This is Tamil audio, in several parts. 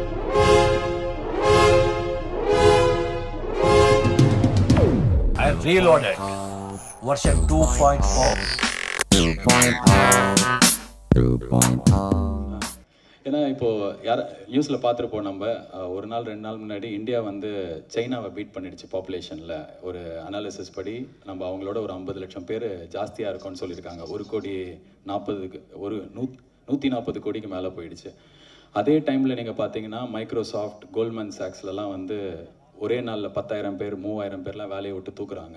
I reloaded. Version 2.4. ஏன்னா இப்போ யார நியூஸில் பார்த்துருப்போம் நம்ம அஹ், ஒரு நாள் ரெண்டு நாள் முன்னாடி இந்தியா வந்து சைனாவை பீட் பண்ணிடுச்சு பாப்புலேஷனில் ஒரு அனாலிசிஸ் படி நம்ம அவங்களோட ஒரு ஐம்பது லட்சம் பேர் ஜாஸ்தியாக இருக்கோம்னு சொல்லியிருக்காங்க ஒரு கோடி நாற்பதுக்கு ஒரு நூ நூற்றி நாற்பது கோடிக்கு மேலே போயிடுச்சு அதே டைமில் நீங்கள் பார்த்தீங்கன்னா மைக்ரோசாஃப்ட் கோல்ட்மேன் சாக்ஸ்லலாம் வந்து ஒரே நாளில் பத்தாயிரம் பேர் மூவாயிரம் பேர்லாம் வேலையை விட்டு தூக்குறாங்க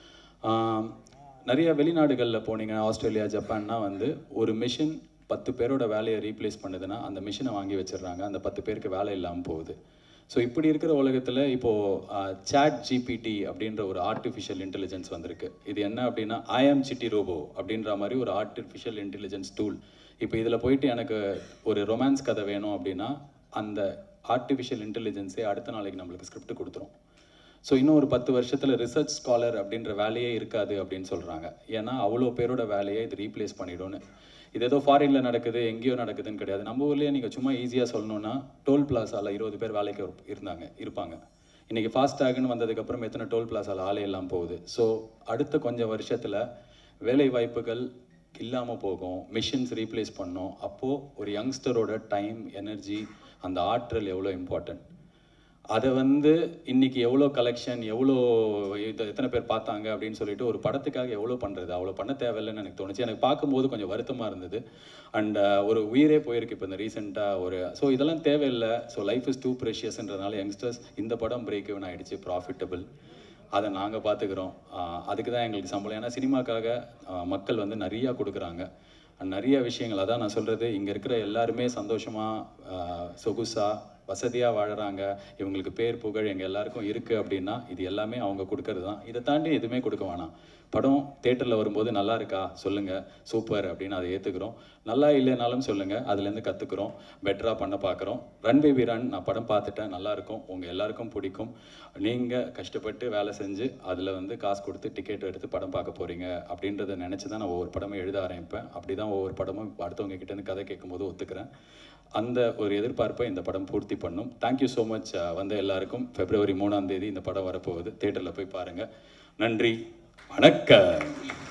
ஆம், நிறைய வெளிநாடுகளில் போனீங்கன்னா ஆஸ்திரேலியா ஜப்பான்னா வந்து ஒரு மிஷின் பத்து பேரோட வேலையை ரீப்ளேஸ் பண்ணுதுன்னா அந்த மிஷினை வாங்கி வச்சிடுறாங்க அந்த பத்து பேருக்கு வேலை இல்லாமல் போகுது ஸோ இப்படி இருக்கிற உலகத்தில் இப்போது சாட் ஜிபிடி அப்படின்ற ஒரு ஆர்டிஃபிஷியல் இன்டெலிஜென்ஸ் வந்திருக்கு இது என்ன அப்படின்னா ஐஎம் சிட்டி ரோபோ அப்படின்ற மாதிரி ஒரு ஆர்டிஃபிஷியல் இன்டெலிஜென்ஸ் டூல் இப்போ இதில் போயிட்டு எனக்கு ஒரு ரொமான்ஸ் கதை வேணும் அப்படின்னா அந்த ஆர்டிஃபிஷியல் இன்டெலிஜென்ஸே அடுத்த நாளைக்கு நம்மளுக்கு ஸ்கிரிப்ட் கொடுத்துரும் ஸோ இன்னும் ஒரு பத்து வருஷத்தில் ரிசர்ச் ஸ்காலர் அப்படின்ற வேலையே இருக்காது அப்படின்னு சொல்கிறாங்க ஏன்னா அவ்வளோ பேரோட வேலையை இது ரீப்ளேஸ் பண்ணிடும்னு இது ஏதோ ஃபாரினில் நடக்குது எங்கேயோ நடக்குதுன்னு கிடையாது நம்ம ஊர்லேயே நீங்கள் சும்மா ஈஸியாக சொல்லணும்னா டோல் பிளாஸால இருபது பேர் வேலைக்கு இருப்- இருந்தாங்க இருப்பாங்க இன்றைக்கி ஃபாஸ்டாக்னு வந்ததுக்கப்புறம் எத்தனை டோல் பிளாஸால ஆளே எல்லாம் போகுது ஸோ அடுத்த கொஞ்சம் வருஷத்தில் வேலை வாய்ப்புகள் இல்லாமல் போகும் மிஷின்ஸ் ரீப்ளேஸ் பண்ணோம் அப்போது ஒரு யங்ஸ்டரோட டைம் எனர்ஜி அந்த ஆற்றல் எவ்வளோ இம்பார்ட்டன்ட் அதை வந்து இன்னைக்கு எவ்வளோ கலெக்ஷன் எவ்வளோ இது எத்தனை பேர் பார்த்தாங்க அப்படின்னு சொல்லிட்டு ஒரு படத்துக்காக எவ்வளோ பண்ணுறது அவ்வளோ பண்ண தேவையில்லைன்னு எனக்கு தோணுச்சு எனக்கு பார்க்கும்போது கொஞ்சம் வருத்தமாக இருந்தது அண்ட் ஒரு உயிரே போயிருக்கு இப்போ இந்த ரீசெண்டாக ஒரு ஸோ இதெல்லாம் தேவையில்லை ஸோ லைஃப் இஸ் டூ ப்ரெஷியஸ்ன்றதுனால யங்ஸ்டர்ஸ் இந்த படம் பிரேக் இவன் ஆயிடுச்சு ப்ராஃபிட்டபிள் அதை நாங்கள் பார்த்துக்குறோம் அதுக்கு தான் எங்களுக்கு சம்பளம் ஏன்னா சினிமாக்காக ஆஹ், மக்கள் வந்து நிறையா கொடுக்குறாங்க And நிறைய விஷயங்கள் அதான் நான் சொல்கிறது இங்கே இருக்கிற எல்லாருமே சந்தோஷமாக சொகுசாக வசதியாக வாழுறாங்க இவங்களுக்கு பேர் புகழ் எங்கள் எல்லாருக்கும் இருக்குது அப்படின்னா இது எல்லாமே அவங்க கொடுக்கறது தான் இதை தாண்டி எதுவுமே கொடுக்க வேணாம் படம் தேட்டரில் வரும்போது நல்லா இருக்கா சொல்லுங்கள் சூப்பர் அப்படின்னு அதை ஏற்றுக்கிறோம் நல்லா இல்லைனாலும் சொல்லுங்கள் அதுலேருந்து கற்றுக்குறோம் பெட்டராக பண்ண பார்க்குறோம் ரன் பேபி ரன் நான் படம் பார்த்துட்டேன் நல்லா இருக்கும் உங்கள் எல்லாருக்கும் பிடிக்கும் நீங்கள் கஷ்டப்பட்டு வேலை செஞ்சு அதில் வந்து காசு கொடுத்து டிக்கெட் எடுத்து படம் பார்க்க போகிறீங்க அப்படின்றத நினச்சி தான் நான் ஒவ்வொரு படமும் எழுத ஆரம்பிப்பேன் அப்படி தான் ஒவ்வொரு படமும் அடுத்தவங்க கிட்டேருந்து கதை கேட்கும்போது ஒத்துக்கிறேன் அந்த ஒரு எதிர்பார்ப்பை இந்த படம் பூர்த்தி பண்ணும் தேங்க்யூ ஸோ மச் வந்த எல்லாருக்கும் பிப்ரவரி மூணாம் தேதி இந்த படம் வரப்போகுது தேட்டரில் போய் பாருங்கள் நன்றி வணக்கம்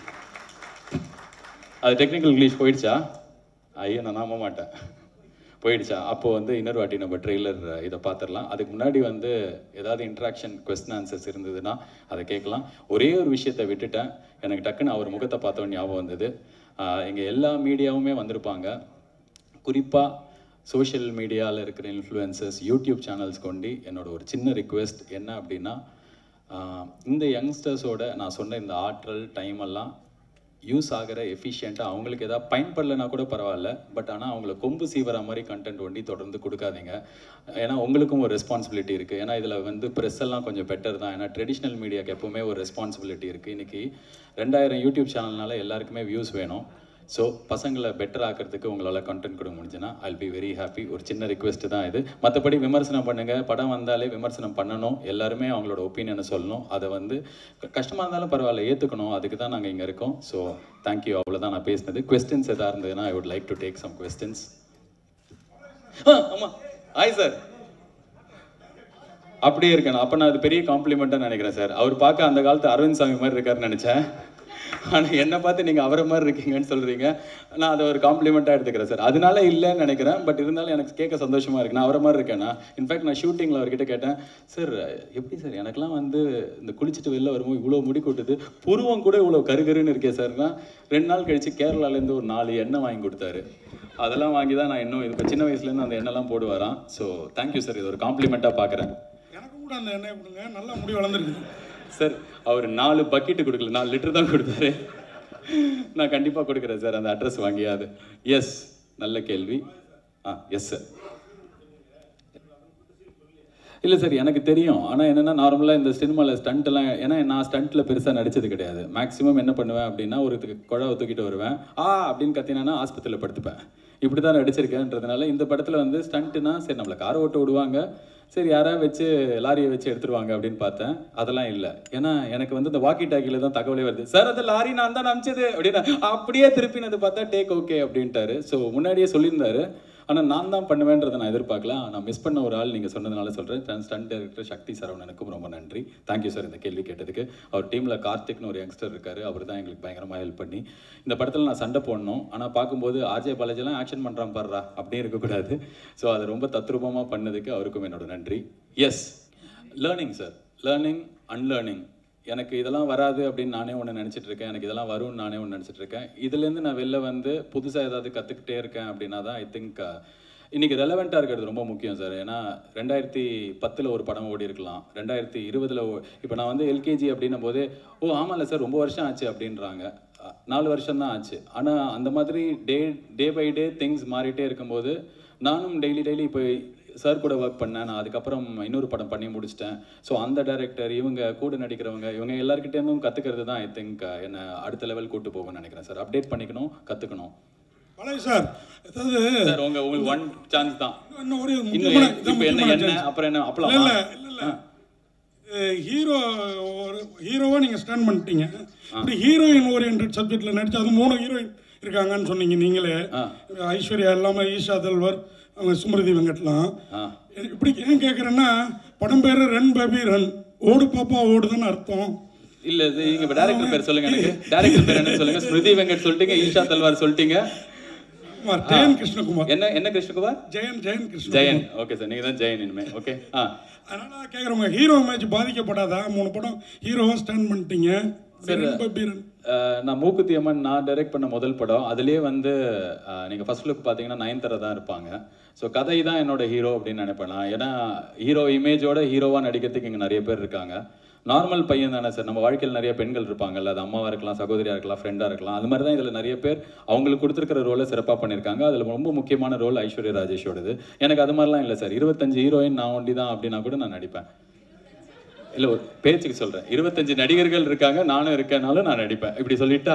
அது டெக்னிக்கல் இங்கிலீஷ் போயிடுச்சா ஐயோ நான் நம்ப மாட்டேன் போயிடுச்சா அப்போ வந்து இன்னொரு வாட்டி நம்ம ட்ரெய்லர் இதை பார்த்துடலாம் அதுக்கு முன்னாடி வந்து ஏதாவது இன்ட்ராக்ஷன் கொஸ்டின் ஆன்சர்ஸ் இருந்ததுன்னா அதை கேட்கலாம் ஒரே ஒரு விஷயத்தை விட்டுட்டேன் எனக்கு டக்குன்னு அவர் முகத்தை பார்த்தோன்னு ஞாபகம் வந்தது இங்கே எல்லா மீடியாவுமே வந்திருப்பாங்க குறிப்பாக சோஷியல் மீடியாவில் இருக்கிற இன்ஃப்ளூயன்சஸ் யூடியூப் சேனல்ஸ் கொண்டு என்னோட ஒரு சின்ன ரிக்வெஸ்ட் என்ன அப்படின்னா ஆஹ் இந்த யங்ஸ்டர்ஸோட நான் சொன்ன இந்த ஆற்றல் டைம் எல்லாம் யூஸ் ஆகிற எஃபிஷியண்ட்டாக அவங்களுக்கு எதாவது பயன்படலைன்னா கூட பரவாயில்ல பட் ஆனால் அவங்கள கொம்பு சீவர மாதிரி கண்டென்ட் ஒண்டி தொடர்ந்து கொடுக்காதீங்க ஏன்னா உங்களுக்கும் ஒரு ரெஸ்பான்சிபிலிட்டி இருக்குது ஏன்னா இதில் வந்து ப்ரெஸ் எல்லாம் கொஞ்சம் பெட்டர் தான் ஏன்னா ட்ரெடிஷ்னல் மீடியாக்கு எப்பவுமே ஒரு ரெஸ்பான்சிபிலிட்டி இருக்குது இன்றைக்கி ரெண்டாயிரம் யூடியூப் சேனல்னால எல்லாருக்குமே வியூஸ் வேணும் ஸோ பசங்களை பெட்டர் ஆக்கிறதுக்கு உங்களால் கண்டென்ட் கொடுக்க முடிஞ்சுன்னா ஐல் பி வெரி ஹாப்பி ஒரு சின்ன ரிக்வெஸ்ட் தான் இது மற்றபடி விமர்சனம் பண்ணுங்க படம் வந்தாலே விமர்சனம் பண்ணணும் எல்லாருமே அவங்களோட ஒப்பீனியனை சொல்லணும் அதை வந்து க- கஷ்டமா இருந்தாலும் பரவாயில்ல ஏற்றுக்கணும் அதுக்கு தான் நாங்கள் இங்கே இருக்கோம் ஸோ தேங்க்யூ அவ்வளோதான் நான் பேசினது கொஸ்டின்ஸ் எதாக இருந்ததுன்னா I would like to take some questions ஆமாம் ஆய் சார் அப்படியே இருக்கணும் அப்போ நான் அது பெரிய காம்ப்ளிமெண்ட்டாக நினைக்கிறேன் சார் அவர் பார்க்க அந்த காலத்து அரவிந்த் சாமி மாதிரி இருக்காருன்னு நினச்சேன் ஆனால் என்னை பார்த்து நீங்கள் அவரை மாதிரி இருக்கீங்கன்னு சொல்கிறீங்க நான் அதை ஒரு காம்ப்ளிமெண்ட்டாக எடுத்துக்கிறேன் சார் அதனால இல்லைன்னு நினைக்கிறேன் பட் இருந்தாலும் எனக்கு கேட்க சந்தோஷமாக இருக்கு நான் அவரை மாதிரி இருக்கேனா இன்ஃபேக்ட் நான் ஷூட்டிங்கில் அவர்கிட்ட கேட்டேன் சார் எப்படி சார் எனக்கெல்லாம் வந்து இந்த குளிச்சுட்டு வெளில வரும்போது இவ்வளோ முடி கொட்டுது புருவம் கூட இவ்வளோ கருகருன்னு இருக்கே சார்னா ரெண்டு நாள் கழிச்சு கேரளாலேருந்து ஒரு நாலு எண்ணெய் வாங்கி கொடுத்தாரு அதெல்லாம் வாங்கி தான் நான் இன்னும் இப்போ சின்ன வயசுலேருந்து அந்த எண்ணெய்லாம் போடுவாராம் ஸோ தேங்க்யூ சார் இது ஒரு காம்ப்ளிமெண்ட்டாக பார்க்குறேன் எனக்கு கூட அந்த எண்ணெய் கொடுங்க நல்லா முடி வளர்ந்துருக்கு சார் அவர் நாலு பக்கெட்டு கொடுக்கல நாலு லிட்டர் தான் கொடுத்தாரு நான் கண்டிப்பாக கொடுக்குறேன் சார் அந்த அட்ரஸ் வாங்கியாது எஸ் நல்ல கேள்வி ஆ எஸ் சார் இல்லை சார் எனக்கு தெரியும் ஆனால் என்னென்னா நார்மலாக இந்த சினிமாவில் ஸ்டண்ட்லாம் ஏன்னா நான் ஸ்டண்ட்டில் பெருசாக நடிச்சது கிடையாது மேக்ஸிமம் என்ன பண்ணுவேன் அப்படின்னா ஒரு து- குழாவை தூக்கிட்டு வருவேன் ஆ அப்படின்னு கத்தினா ஆஸ்பத்திரியில் படுத்துப்பேன் இப்படி தான் நடிச்சிருக்கேன்றதுனால இந்த படத்தில் வந்து ஸ்டண்ட்டுனா சரி நம்மளை காரை ஓட்ட விடுவாங்க சரி யாராவது வச்சு லாரியை வச்சு எடுத்துருவாங்க அப்படின்னு பார்த்தேன் அதெல்லாம் இல்லை ஏன்னா எனக்கு வந்து இந்த வாக்கி டாக்கியில் தான் தகவலே வருது சார் அது லாரி நான் தான் அமிச்சது அப்படின்னு அப்படியே திருப்பினது பார்த்தா டேக் ஓகே அப்படின்ட்டாரு ஸோ முன்னாடியே சொல்லியிருந்தாரு ஆனால் நான் தான் பண்ணுவேன்றதை நான் எதிர்பார்க்கல நான் மிஸ் பண்ண ஒரு ஆள் நீங்கள் சொன்னதுனால சொல்கிறேன் ஸ்டண்ட் டைரக்டர் சக்தி சரவணனுக்கும் ரொம்ப நன்றி தேங்க்யூ சார் இந்த கேள்வி கேட்டதுக்கு அவர் டீமில் கார்த்திக்னு ஒரு யங்ஸ்டர் இருக்காரு அவர் தான் எங்களுக்கு பயங்கரமாக ஹெல்ப் பண்ணி இந்த படத்தில் நான் சண்டை போடணும் ஆனால் பார்க்கும்போது ஆர்ஜே பாலாஜிலாம் ஆக்ஷன் பண்ணுறான் பாடுறா அப்படியே இருக்கக்கூடாது ஸோ அதை ரொம்ப தத்ரூபமாக பண்ணதுக்கு அவருக்கும் என்னோட நன்றி yes learning sir learning unlearning எனக்கு இதெல்லாம் வராது அப்படின்னு நானே ஒன்று நினச்சிட்டு இருக்கேன் எனக்கு இதெல்லாம் வரும்னு நானே ஒன்று நினச்சிட்டு இருக்கேன் இதுலேருந்து நான் வெளில வந்து புதுசாக ஏதாவது கற்றுக்கிட்டே இருக்கேன் அப்படின்னா தான் ஐ திங்க் இன்னைக்கு ரெலவெண்ட்டாக இருக்கிறது ரொம்ப முக்கியம் சார் ஏன்னா ரெண்டாயிரத்தி பத்தில் ஒரு படம் ஓடி இருக்கலாம் ரெண்டாயிரத்தி இருபதில் இப்போ நான் வந்து எல்கேஜி அப்படின்னும் போதே ஓ ஆமாம்ல சார் ரொம்ப வருஷம் ஆச்சு அப்படின்றாங்க அஹ், நாலு வருஷம் தான் ஆச்சு ஆனால் அந்த மாதிரி டே டே பை டே திங்ஸ் மாறிட்டே இருக்கும்போது நானும் டெய்லி டெய்லி இப்போ சார் கூட ஒர்க் பண்ணேன் நான் அதுக்கப்புறம் இன்னொரு படம் பண்ணி முடிச்சிட்டேன் ஸோ அந்த டைரக்டர் இவங்க கூட நடிக்கிறவங்க இவங்க எல்லாருக்கிட்டேருந்தும் கற்றுக்கிறது தான் ஐ திங்க் என்னை அடுத்த லெவல் கூட்டு போகும்னு நினைக்கிறேன் சார் அப்டேட் பண்ணிக்கணும் கற்றுக்கணும் பழைய சார் அதாவது சார் உங்க உங்களுக்கு ஒன் சான்ஸ் தான் இன்னும் ஒரு இன்னும் முக்கியமான இப்போ என்ன முக்கியமான என்ன change. அப்புறம் என்ன இல்ல அப்பளமா இல்ல இல்ல இல்ல ஹீரோ ஒரு ஹீரோவா நீங்க ஸ்டாண்ட் பண்ணிட்டீங்க இப்படி ஹீரோயின் ஓரியன்ட் சப்ஜெக்ட்ல நடிச்சு அது மூணு ஹீரோயின் இருக்காங்கன்னு சொன்னீங்க நீங்களே ஆ. ஐஸ்வர்யா இல்லாம ஈஷா தல்வர் அவங்க சுமதி வெங்கட்லாம் ஆ எனக்கு இப்படி ஏன் கேட்குறேன்னா படம் பேரு ரன் பேபி ரன் ஓடு பாப்பா ஓடுதுன்னு அர்த்தம் இல்ல இது நீங்க இப்ப டேரக்டர் பேர் சொல்லுங்க எனக்கு டேரக்டர் பேர் என்ன சொல்லுங்க ஸ்மிருதி வெங்கட் சொல்லிட்டீங்க ஈஷா தல்வார் சொல்லிட்டீங்க குமார் ஜெயன் கிருஷ்ணகுமார் என்ன என்ன கிருஷ்ணகுமார் ஜெயன் ஜெயன் கிருஷ்ண ஜெயன் ஓகே சார் நீங்க தான் ஜெயன் இனிமே ஓகே ஆ அதனால கேட்குறவங்க ஹீரோ மேட்ச் பாதிக்கப்படாதா மூணு படம் ஹீரோவா ஸ்டாண்ட் பண்ணிட்டீங்க ரன் பேபி ரன் அஹ் நான் மூக்குத்தி அம்மன் நான் டைரக்ட் பண்ண முதல் படம் அதுலேயே வந்து அஹ் நீங்க ஃபர்ஸ்ட் லுக் பார்த்தீங்கன்னா நயன்தாரா தான் இருப்பாங்க ஸோ கதை தான் என்னோட ஹீரோ அப்படின்னு நினைப்பேன் நான் ஏன்னா ஹீரோ இமேஜோட ஹீரோவாக நடிக்கிறதுக்கு இங்கே நிறைய பேர் இருக்காங்க நார்மல் பையன் தானே சார் நம்ம வாழ்க்கையில் நிறைய பெண்கள் இருப்பாங்கல்ல அது அம்மாவாக இருக்கலாம் சகோதரியாக இருக்கலாம் ஃப்ரெண்டாக இருக்கலாம் அது மாதிரி தான் இதில் நிறைய பேர் அவங்களுக்கு கொடுத்துருக்கிற ரோலை சிறப்பாக பண்ணியிருக்காங்க அதில் ரொம்ப முக்கியமான ரோல் ஐஸ்வர்யா ராஜேஷோடது எனக்கு அது மாதிரிலாம் இல்லை சார் இருபத்தஞ்சு ஹீரோயின் நான் ஒண்டி தான் அப்படின்னா கூட நான் நடிப்பேன் இல்ல ஒரு பேச்சுக்கு சொல்றேன் இருபத்தஞ்சு நடிகர்கள் இருக்காங்க நானும் இருக்கேனாலும் நான் நடிப்பேன் இப்படி சொல்லிட்டா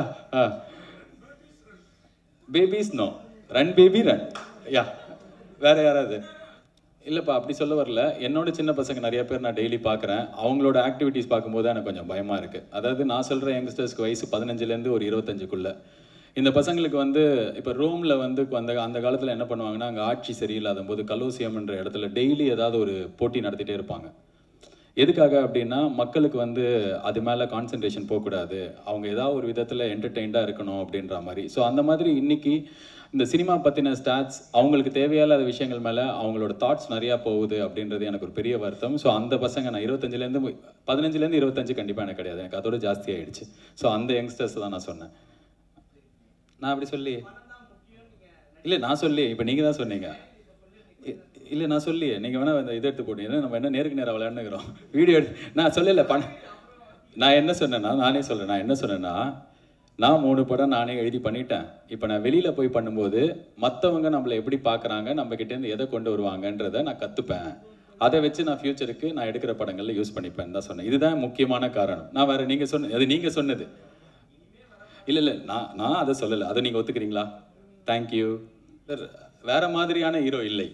babies no run baby run யா வேற யாராவது இல்லப்பா அப்படி சொல்ல வரல என்னோட சின்ன பசங்க நிறைய பேர் நான் டெய்லி பார்க்குறேன் அவங்களோட ஆக்டிவிட்டீஸ் பார்க்கும்போது எனக்கு கொஞ்சம் பயமா இருக்கு அதாவது நான் சொல்ற யங்ஸ்டர்ஸ்க்கு வயசு பதினஞ்சுலேருந்து ஒரு இருபத்தஞ்சுக்குள்ள இந்த பசங்களுக்கு வந்து இப்போ ரோமில் வந்து அந்த அந்த காலத்தில் என்ன பண்ணுவாங்கன்னா அங்கே ஆட்சி சரியில்லாத போது கலோசியம்ன்ற இடத்துல டெய்லி ஏதாவது ஒரு போட்டி நடத்திட்டே இருப்பாங்க எதுக்காக அப்படின்னா மக்களுக்கு வந்து அது மேலே கான்சென்ட்ரேஷன் போகக்கூடாது அவங்க ஏதாவது ஒரு விதத்தில் என்டர்டெயின்டாக இருக்கணும் அப்படின்ற மாதிரி ஸோ அந்த மாதிரி இன்னைக்கு இந்த சினிமா பற்றின ஸ்டாட்ஸ் அவங்களுக்கு தேவையில்லாத விஷயங்கள் மேலே அவங்களோட தாட்ஸ் நிறையா போகுது அப்படின்றது எனக்கு ஒரு பெரிய வருத்தம் ஸோ அந்த பசங்க நான் இருபத்தஞ்சிலேருந்து பதினஞ்சுலேருந்து இருபத்தஞ்சு கண்டிப்பாக எனக்கு கிடையாது எனக்கு அதோட ஜாஸ்தி ஆயிடுச்சு ஸோ அந்த யங்ஸ்டர்ஸ் தான் நான் சொன்னேன் நான் அப்படி சொல்லி இல்லை நான் சொல்லி இப்போ நீங்கள் தான் சொன்னீங்க இ- இல்லை நான் சொல்லி நீங்கள் வேணா இந்த இதை எடுத்து போட்டீங்க நம்ம என்ன நேருக்கு நேரம் விளையாண்டுக்கிறோம் வீடியோ எடுத்து நான் சொல்லல பண நான் என்ன சொன்னேன்னா நானே சொல்றேன் நான் என்ன சொன்னேன்னா நான் மூணு படம் நானே எழுதி பண்ணிட்டேன் இப்போ நான் வெளியில போய் பண்ணும்போது மற்றவங்க நம்மளை எப்படி பார்க்கறாங்க நம்ம கிட்டேருந்து எதை கொண்டு வருவாங்கன்றதை நான் கத்துப்பேன் அதை வச்சு நான் ஃபியூச்சருக்கு நான் எடுக்கிற படங்கள்ல யூஸ் பண்ணிப்பேன் தான் சொன்னேன் இதுதான் முக்கியமான காரணம் நான் வேற நீங்க சொன்ன அது நீங்க சொன்னது இல்ல இல்ல நான் நான் அதை சொல்லல அதை நீங்க ஒத்துக்கிறீங்களா தேங்க்யூ சார் வேற மாதிரியான ஹீரோ இல்லை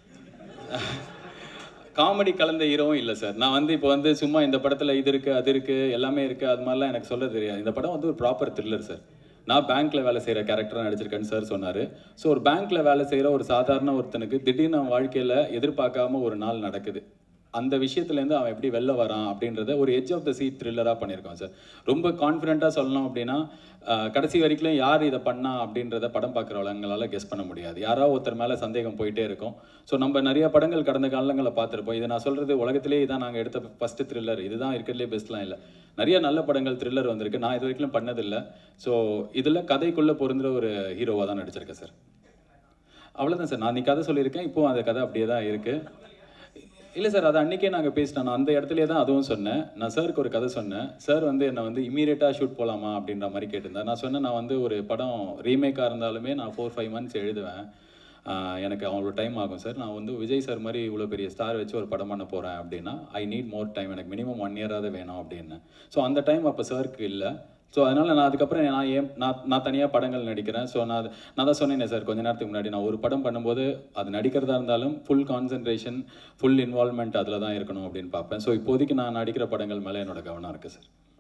காமெடி கலந்த ஹீரோவும் இல்லை சார் நான் வந்து இப்போ வந்து சும்மா இந்த படத்தில் இது இருக்குது அது இருக்குது எல்லாமே இருக்குது அது மாதிரிலாம் எனக்கு சொல்ல தெரியாது இந்த படம் வந்து ஒரு ப்ராப்பர் த்ரில்லர் சார் நான் பேங்க்ல வேலை செய்கிற கேரக்டராக நடிச்சிருக்கேன்னு சார் சொன்னார் ஸோ ஒரு பேங்க்ல வேலை செய்கிற ஒரு சாதாரண ஒருத்தனுக்கு திடீர்னு அவன் வாழ்க்கையில் எதிர்பார்க்காம ஒரு நாள் நடக்குது அந்த விஷயத்துலேருந்து அவன் எப்படி வெளில வரான் அப்படின்றத ஒரு எட்ஜ் ஆஃப் த சீட் த்ரில்லராக பண்ணியிருக்கோம் சார் ரொம்ப கான்ஃபிடென்ட்டாக சொல்லணும் அப்படின்னா ஆஹ், கடைசி வரைக்கும் யார் இதை பண்ணா அப்படின்றத படம் பார்க்குறவங்களால கெஸ் பண்ண முடியாது யாராவது ஒருத்தர் மேலே சந்தேகம் போயிட்டே இருக்கும் ஸோ நம்ம நிறைய படங்கள் கடந்த காலங்களில் பார்த்துருப்போம் இது நான் சொல்கிறது உலகத்திலே இதான் நாங்கள் எடுத்த ஃபஸ்ட்டு த்ரில்லர் இதுதான் இருக்கிறதுலே பெஸ்ட்லாம் இல்லை நிறைய நல்ல படங்கள் த்ரில்லர் வந்திருக்கு நான் இது வரைக்கும் பண்ணதில்லை ஸோ இதில் கதைக்குள்ளே பொருந்துற ஒரு ஹீரோவாக தான் நடிச்சிருக்கேன் சார் அவ்வளோதான் சார் நான் நீ கதை சொல்லியிருக்கேன் இப்போ அந்த கதை அப்படியே தான் இருக்கு இல்லை சார் அது அன்றைக்கே நாங்கள் பேசிட்டோம் நான் அந்த இடத்துலயே தான் அதுவும் சொன்னேன் நான் சாருக்கு ஒரு கதை சொன்னேன் சார் வந்து என்னை வந்து இமீடியட்டாக ஷூட் போகலாமா அப்படின்ற மாதிரி கேட்டிருந்தார் நான் சொன்னேன் நான் வந்து ஒரு படம் ரீமேக்காக இருந்தாலுமே நான் ஃபோர் ஃபைவ் மந்த்ஸ் எழுதுவேன் ஆஹ் எனக்கு அவ்வளோ டைம் ஆகும் சார் நான் வந்து விஜய் சார் மாதிரி இவ்வளோ பெரிய ஸ்டார் வச்சு ஒரு படம் பண்ண போகிறேன் அப்படின்னா ஐ நீட் மோர் டைம் எனக்கு மினிமம் ஒன் இயராவது வேணும் அப்படின்னு ஸோ அந்த டைம் அப்போ சாருக்கு இல்லை ஸோ அதனால் நான் அதுக்கப்புறம் நான் ஏன் நான் நான் தனியாக படங்கள் நடிக்கிறேன் ஸோ நான் அது- நான் தான் சொன்னேனே சார் கொஞ்ச நேரத்துக்கு முன்னாடி நான் ஒரு படம் பண்ணும்போது அது நடிக்கிறதா இருந்தாலும் ஃபுல் கான்சென்ட்ரேஷன் ஃபுல் இன்வால்மெண்ட் அதில் தான் இருக்கணும் அப்படின்னு பார்ப்பேன் ஸோ இப்போதைக்கு நான் நடிக்கிற படங்கள் மேலே என்னோட கவனம் இருக்குது சார்